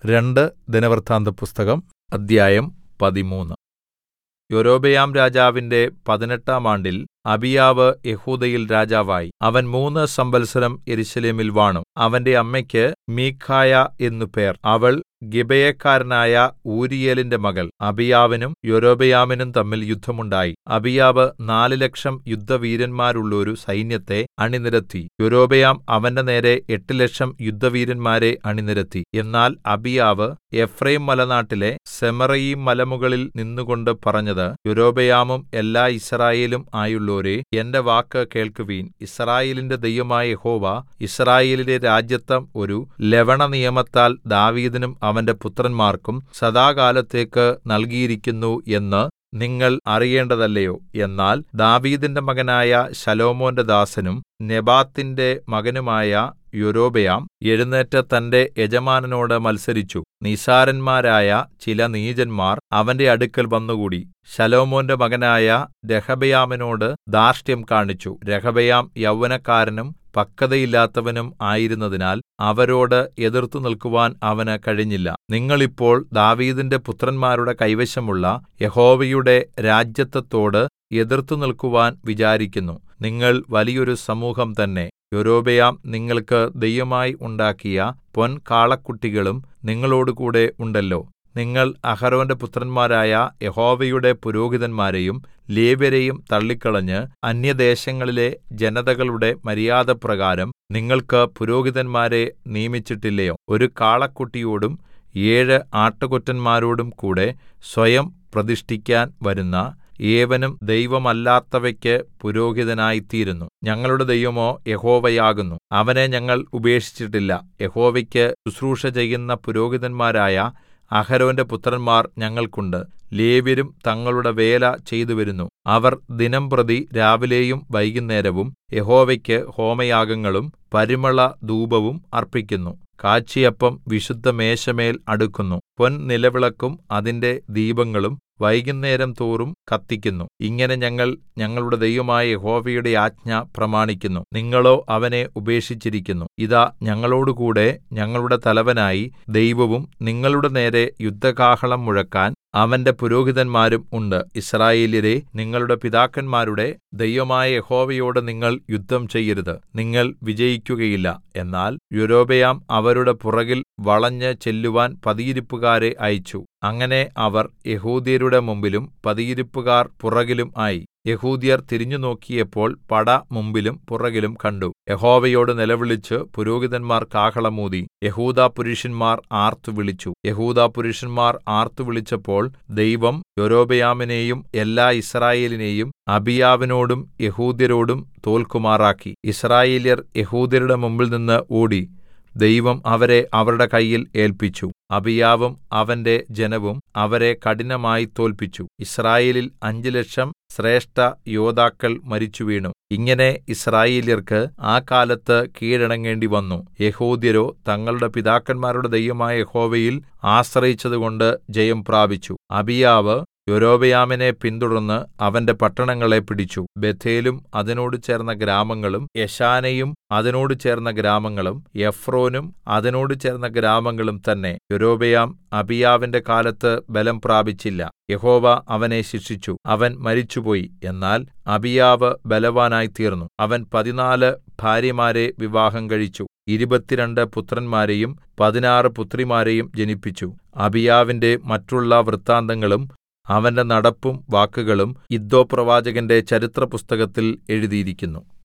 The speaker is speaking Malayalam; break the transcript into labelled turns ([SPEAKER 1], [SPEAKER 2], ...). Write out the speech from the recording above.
[SPEAKER 1] രണ്ട് ദിനവൃത്താന്തപുസ്തകം അദ്ധ്യായം പതിമൂന്ന് യൊരോബെയാം രാജാവിന്റെ പതിനെട്ടാം ആണ്ടിൽ അബീയാവ് യെഹൂദയിൽ രാജാവായി അവൻ മൂന്ന് സംവത്സരം യെരൂശലേമിൽ വാണു അവന്റെ അമ്മയ്ക്ക് മീഖായ എന്നു പേർ അവൾ ഗിബെയക്കാരനായ ഊരീയേലിന്റെ മകൾ അബീയാവിനും യൊരോബെയാമിനും തമ്മിൽ യുദ്ധമുണ്ടായി അബീയാവ് നാല് ലക്ഷം യുദ്ധവീരന്മാരുള്ളോരു സൈന്യത്തെ അണിനിരത്തി യൊരോബെയാം അവന്റെ നേരെ എട്ട് ലക്ഷം യുദ്ധവീരന്മാരെ അണിനിരത്തി എന്നാൽ അബീയാവ് എഫ്രയീം മലനാട്ടിലെ സെമറയീം മലമുകളിൽ നിന്നുകൊണ്ട് പറഞ്ഞത് യൊരോബെയാമും എല്ലാ യിസ്രായേലും ആയുള്ളോരേ എന്റെ വാക്ക് കേൾക്കുവിൻ യിസ്രായേലിന്റെ ദൈവമായ യഹോവ യിസ്രായേലിലെ രാജത്വം ഒരു ലവണനിയമത്താൽ ദാവീദിനും അവന്റെ പുത്രന്മാർക്കും സദാകാലത്തേക്ക് നൽകിയിരിക്കുന്നു എന്ന് നിങ്ങൾ അറിയേണ്ടതല്ലയോ എന്നാൽ ദാവീദിന്റെ മകനായ ശലോമോന്റെ ദാസനും നെബാത്തിന്റെ മകനുമായ യൊരോബെയാം എഴുന്നേറ്റ് തന്റെ യജമാനനോട് മത്സരിച്ചു നിസ്സാരന്മാരായ ചില നീചന്മാർ അവന്റെ അടുക്കൽ വന്നുകൂടി ശലോമോന്റെ മകനായ രെഹബെയാമിനോട് ധാർഷ്ട്യം കാണിച്ചു രെഹബെയാം യൗവനക്കാരനും പക്വതയില്ലാത്തവനും ആയിരുന്നതിനാൽ അവരോട് എതിർത്തു നിൽക്കുവാൻ അവന് കഴിഞ്ഞില്ല നിങ്ങൾ ഇപ്പോൾ ദാവീദിന്റെ പുത്രന്മാരുടെ കൈവശമുള്ള യഹോവയുടെ രാജത്വത്തോട് എതിർത്തു നിൽക്കുവാൻ വിചാരിക്കുന്നു നിങ്ങൾ വലിയൊരു സമൂഹം തന്നെ യൊരോബെയാം നിങ്ങൾക്ക് ദൈവമായി ഉണ്ടാക്കിയ പൊൻകാളക്കുട്ടികളും നിങ്ങളോടുകൂടെ ഉണ്ടല്ലോ നിങ്ങൾ അഹരോന്റെ പുത്രന്മാരായ യഹോവയുടെ പുരോഹിതന്മാരെയും ലേവ്യരെയും തള്ളിക്കളഞ്ഞ് അന്യദേശങ്ങളിലെ ജനതകളുടെ മര്യാദപ്രകാരം നിങ്ങൾക്ക് പുരോഹിതന്മാരെ നിയമിച്ചിട്ടില്ലയോ ഒരു കാളക്കുട്ടിയോടും ഏഴ് ആട്ടുകൊറ്റന്മാരോടും കൂടെ സ്വയം പ്രതിഷ്ഠിക്കാൻ വരുന്ന ഏവനും ദൈവമല്ലാത്തവയ്ക്ക് പുരോഹിതനായിത്തീരുന്നു ഞങ്ങളുടെ ദൈവമോ യഹോവയാകുന്നു അവനെ ഞങ്ങൾ ഉപേക്ഷിച്ചിട്ടില്ല യഹോവയ്ക്ക് ശുശ്രൂഷ ചെയ്യുന്ന പുരോഹിതന്മാരായ അഹരോന്റെ പുത്രന്മാർ ഞങ്ങൾക്കുണ്ട് ലേവ്യരും തങ്ങളുടെ വേല ചെയ്തുവരുന്നു അവർ ദിനംപ്രതി രാവിലെയും വൈകുന്നേരവും യഹോവയ്ക്ക് ഹോമയാഗങ്ങളും പരിമളധൂപവും അർപ്പിക്കുന്നു കാഴ്ചയപ്പം വിശുദ്ധമേശമേൽ അടുക്കുന്നു പൊൻനിലവിളക്കും അതിന്റെ ദീപങ്ങളും വൈകുന്നേരം തോറും കത്തിക്കുന്നു ഇങ്ങനെ ഞങ്ങൾ ഞങ്ങളുടെ ദൈവമായ യഹോവയുടെ ആജ്ഞ പ്രമാണിക്കുന്നു നിങ്ങളോ അവനെ ഉപേക്ഷിച്ചിരിക്കുന്നു ഇതാ ഞങ്ങളോടുകൂടെ ഞങ്ങളുടെ തലവനായി ദൈവവും നിങ്ങളുടെ നേരെ യുദ്ധകാഹളം മുഴക്കാൻ അവന്റെ പുരോഹിതന്മാരും ഉണ്ട് യിസ്രായേല്യരേ നിങ്ങളുടെ പിതാക്കന്മാരുടെ ദൈവമായ യഹോവയോട് നിങ്ങൾ യുദ്ധം ചെയ്യരുത് നിങ്ങൾ വിജയിക്കുകയില്ല എന്നാൽ യൊരോബെയാം അവരുടെ പുറകിൽ വളഞ്ഞ് ചെല്ലുവാൻ പതിയിരിപ്പുകാരെ അയച്ചു അങ്ങനെ അവർ യെഹൂദ്യരുടെ മുമ്പിലും പതിയിരിപ്പുകാർ പുറകിലും ആയി യെഹൂദ്യർ തിരിഞ്ഞുനോക്കിയപ്പോൾ പട മുമ്പിലും പുറകിലും കണ്ടു യഹോവയോട് നിലവിളിച്ച് പുരോഹിതന്മാർ കാഹളം ഊതി യഹൂദാ പുരുഷന്മാർ ആർത്തുവിളിച്ചു യഹൂദാ പുരുഷന്മാർ ആർത്തുവിളിച്ചപ്പോൾ ദൈവം യൊരോബെയാമിനെയും എല്ലാ യിസ്രായേലിനെയും അബീയാവിനോടും യെഹൂദ്യരോടും തോൽക്കുമാറാക്കി യിസ്രായേല്യർ യെഹൂദ്യരുടെ മുമ്പിൽനിന്ന് ഓടി ദൈവം അവരെ അവരുടെ കയ്യിൽ ഏല്പിച്ചു അബീയാവും അവന്റെ ജനവും അവരെ കഠിനമായി തോൽപ്പിച്ചു യിസ്രായേലിൽ അഞ്ച് ലക്ഷം ശ്രേഷ്ഠ യോദ്ധാക്കൾ മരിച്ചുവീണു ഇങ്ങനെ യിസ്രായേല്യർക്ക് ആ കാലത്ത് കീഴടങ്ങേണ്ടി വന്നു യഹൂദ്യരോ തങ്ങളുടെ പിതാക്കന്മാരുടെ ദൈവമായ യഹോവയിൽ ആശ്രയിച്ചതുകൊണ്ട് ജയം പ്രാപിച്ചു അബീയാവ് യൊരോബെയാമിനെ പിന്തുടർന്ന് അവന്റെ പട്ടണങ്ങളെ പിടിച്ചു ബേഥേലും അതിനോട് ചേർന്ന ഗ്രാമങ്ങളും യെശാനയും അതിനോട് ചേർന്ന ഗ്രാമങ്ങളും എഫ്രോനും അതിനോട് ചേർന്ന ഗ്രാമങ്ങളും തന്നെ യൊരോബെയാം അബീയാവിന്റെ കാലത്ത് ബലം പ്രാപിച്ചില്ല യഹോവ അവനെ ശിക്ഷിച്ചു അവൻ മരിച്ചുപോയി എന്നാൽ അബീയാവ് ബലവാനായി തീർന്നു അവൻ പതിനാല് ഭാര്യമാരെ വിവാഹം കഴിച്ചു ഇരുപത്തിരണ്ട് പുത്രന്മാരെയും പതിനാറ് പുത്രിമാരെയും ജനിപ്പിച്ചു അബീയാവിന്റെ മറ്റുള്ള വൃത്താന്തങ്ങളും അവന്റെ നടപ്പും വാക്കുകളും ഇദ്ദോ പ്രവാചകന്റെ ചരിത്രപുസ്തകത്തിൽ എഴുതിയിരിക്കുന്നു